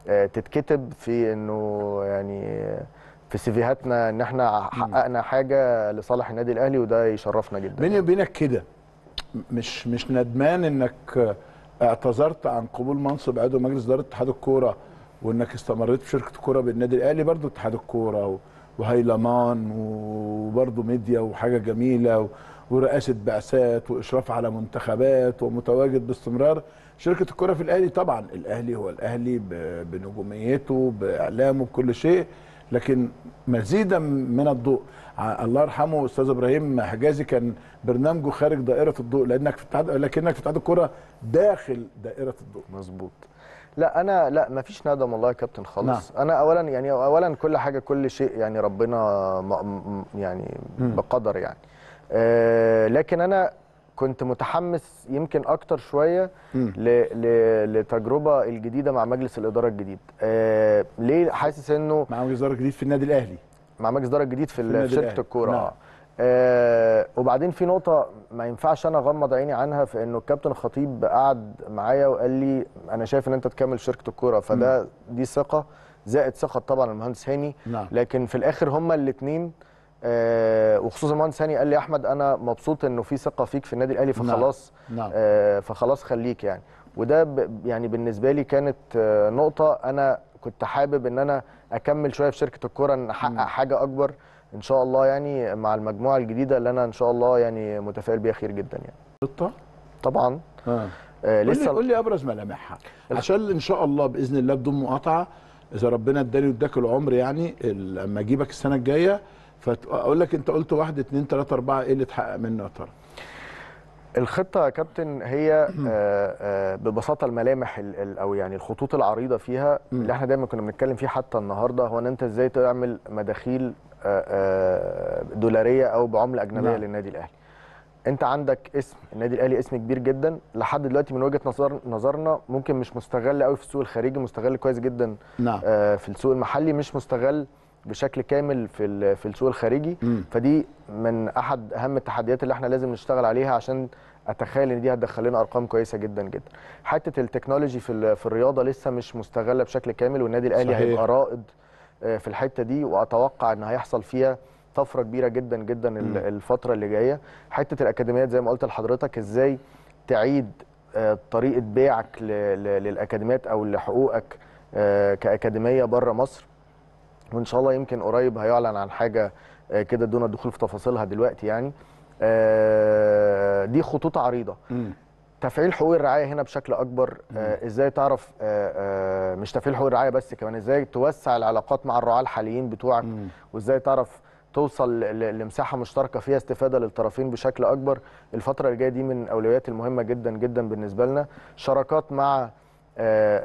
آه، تتكتب في انه يعني في سيفيهاتنا ان احنا حققنا حاجه لصالح النادي الاهلي وده يشرفنا جدا بيني وبينك كده مش مش ندمان انك اعتذرت عن قبول منصب عضو مجلس اداره اتحاد الكوره وانك استمريت في شركه الكوره بالنادي الاهلي برضو اتحاد الكوره و- وهيلمان وبرضو ميديا وحاجه جميله و- ورئاسه بعثات واشراف على منتخبات ومتواجد باستمرار شركه الكوره في الاهلي طبعا الاهلي هو الاهلي ب- بنجوميته باعلامه بكل شيء لكن مزيدا من الضوء ع- الله يرحمه استاذ ابراهيم حجازي كان برنامجه خارج دائره الضوء لانك في اتحاد لكنك في اتحاد الكوره داخل دائره الضوء مظبوط لا انا لا ما فيش ندم والله يا كابتن خالص نعم. انا اولا يعني اولا كل حاجه كل شيء يعني ربنا م م يعني مم. بقدر يعني آه لكن انا كنت متحمس يمكن اكتر شويه مم. ل ل لتجربه الجديده مع مجلس الاداره الجديد آه ليه حاسس انه مع مجلس اداره جديد في النادي الاهلي مع مجلس اداره جديد في, في ال- النادي في شركه الأهلي. الكوره نعم. آه. آه وبعدين في نقطه ما ينفعش انا اغمض عيني عنها في انه الكابتن الخطيب قعد معايا وقال لي انا شايف ان انت تكمل شركه الكوره فده دي ثقه زائد ثقه طبعا المهندس هاني نعم لكن في الاخر هما الاثنين آه وخصوصا المهندس هاني قال لي يا احمد انا مبسوط انه في ثقه فيك في النادي الاهلي نعم. فخلاص نعم آه فخلاص خليك يعني وده ب- يعني بالنسبه لي كانت آه نقطه انا كنت حابب ان انا اكمل شويه في شركه الكوره ان احقق مم. حاجه اكبر ان شاء الله يعني مع المجموعه الجديده اللي انا ان شاء الله يعني متفائل بيها خير جدا يعني خطه طبعا اه آه قول لي لسه قول لي ابرز ملامحها عشان ان شاء الله باذن الله بدون مقاطعه اذا ربنا اداني واداك العمر يعني ال- لما اجيبك السنه الجايه فاقول لك انت قلت واحد اتنين تلاته اربعه ايه اللي اتحقق منه يا ترى؟ الخطه يا كابتن هي آه آه ببساطه الملامح ال- ال- او يعني الخطوط العريضه فيها مم. اللي احنا دايما كنا بنتكلم فيه حتى النهارده هو ان انت ازاي تعمل مداخيل آه آه دولاريه او بعمله اجنبيه نعم. للنادي الاهلي انت عندك اسم النادي الاهلي اسم كبير جدا لحد دلوقتي من وجهه نظر نظرنا ممكن مش مستغل قوي في السوق الخارجي مستغل كويس جدا نعم آه، في السوق المحلي مش مستغل بشكل كامل في ال- في السوق الخارجي مم. فدي من احد اهم التحديات اللي احنا لازم نشتغل عليها عشان اتخيل ان دي هتدخل لنا ارقام كويسه جدا جدا حته التكنولوجي في ال- في الرياضه لسه مش مستغله بشكل كامل والنادي الاهلي صحيح. هيبقى رائد آه، في الحته دي واتوقع ان هيحصل فيها طفره كبيره جدا جدا ال- مم. الفتره اللي جايه حته الاكاديميات زي ما قلت لحضرتك ازاي تعيد آه، طريقه بيعك ل- ل- للاكاديميات او لحقوقك آه، كاكاديميه بره مصر وان شاء الله يمكن قريب هيعلن عن حاجه آه، كده دون الدخول في تفاصيلها دلوقتي يعني آه، دي خطوط عريضه مم. تفعيل حقوق الرعايه هنا بشكل اكبر آه، ازاي تعرف آه، آه، مش تفعيل حقوق الرعايه بس كمان ازاي توسع العلاقات مع الرعاه الحاليين بتوعك مم. وازاي تعرف توصل ل- ل- لمساحه مشتركه فيها استفاده للطرفين بشكل اكبر الفتره اللي جايه دي من الاولويات المهمه جدا جدا بالنسبه لنا شراكات مع آه،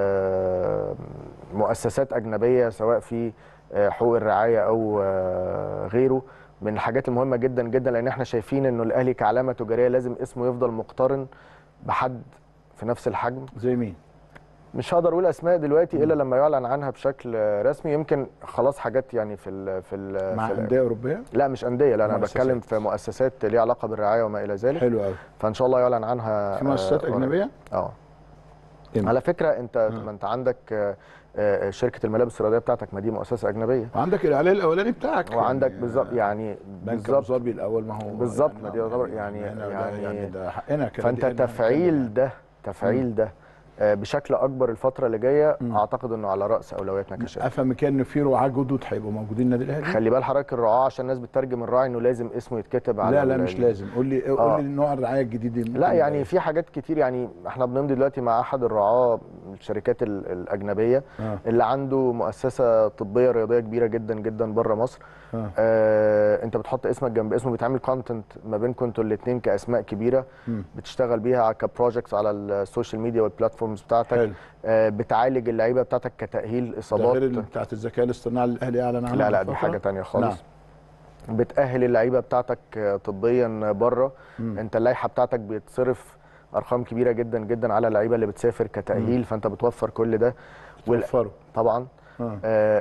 آه، مؤسسات اجنبيه سواء في آه، حقوق الرعايه او آه، غيره من الحاجات المهمه جدا جدا لان احنا شايفين انه الاهلي كعلامه تجاريه لازم اسمه يفضل مقترن بحد في نفس الحجم زي مين؟ مش هقدر اقول اسماء دلوقتي الا لما يعلن عنها بشكل رسمي يمكن خلاص حاجات يعني في ال في ال مع في ال- انديه اوروبيه؟ لا مش انديه لا انا مؤسسات. بتكلم في مؤسسات ليها علاقه بالرعايه وما الى ذلك حلو قوي فان شاء الله يعلن عنها في مؤسسات آه، قريب. اجنبيه؟ اه إمتى؟ على فكره انت مم. ما انت عندك آه، آه، شركه الملابس الرياضيه بتاعتك ما دي مؤسسه اجنبيه وعندك الاعلان الاولاني بتاعك وعندك يعني بالظبط يعني بنك ابو بالظبط ظبي الاول ما هو بالظبط، يعني ما دي يعتبر يعني- إحنا ده- يعني- يعني ده حقنا كده فانت دي إحنا تفعيل هنتكلم ده تفعيل ده آه، بشكل اكبر الفتره اللي جايه مم. اعتقد انه على راس اولوياتنا يعني. كشركه افهم كان ان في رعاه جدد هيبقوا موجودين النادي الاهلي؟ خلي بال حضرتك الرعاه عشان الناس بتترجم الراعي انه لازم اسمه يتكتب على لا لا ال- مش لازم قول لي قول آه. لي نوع الرعايه الجديد اللي لا ممكن يعني يبقى في حاجات كتير يعني احنا بنمضي دلوقتي مع احد الرعاه الشركات ال- الاجنبيه إيه؟ اه اللي عنده مؤسسه طبيه رياضيه كبيره جدا جدا بره مصر اه آه انت بتحط اسمك جنب اسمه بيتعمل كونتنت ما بينكم انتوا الاثنين كاسماء كبيره مم. بتشتغل بيها كبروجكتس على السوشيال ميديا والبلاتفورمز بتاعتك حلو آه بتعالج اللعيبه بتاعتك كتاهيل ده اصابات غير اللي بتاعت الذكاء الاصطناعي اللي الاهلي اعلن عنها لا لا من دي فترة؟ حاجه تانية خالص بتاهل اللعيبه بتاعتك آه، طبيا بره مم. انت اللائحه بتاعتك بيتصرف ارقام كبيره جدا جدا على اللعيبه اللي بتسافر كتاهيل فانت بتوفر كل ده وال- توفروا طبعا اه آه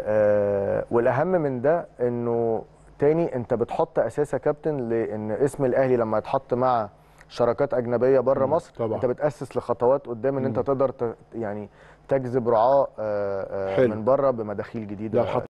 آه والاهم من ده انه تاني انت بتحط اساس يا كابتن لان اسم الاهلي لما يتحط مع شراكات اجنبيه بره مم، مصر طبعا. انت بتاسس لخطوات قدام ان انت مم. تقدر ت... يعني تجذب رعاه آه، آه، حلو. من بره بمداخيل جديده لو حط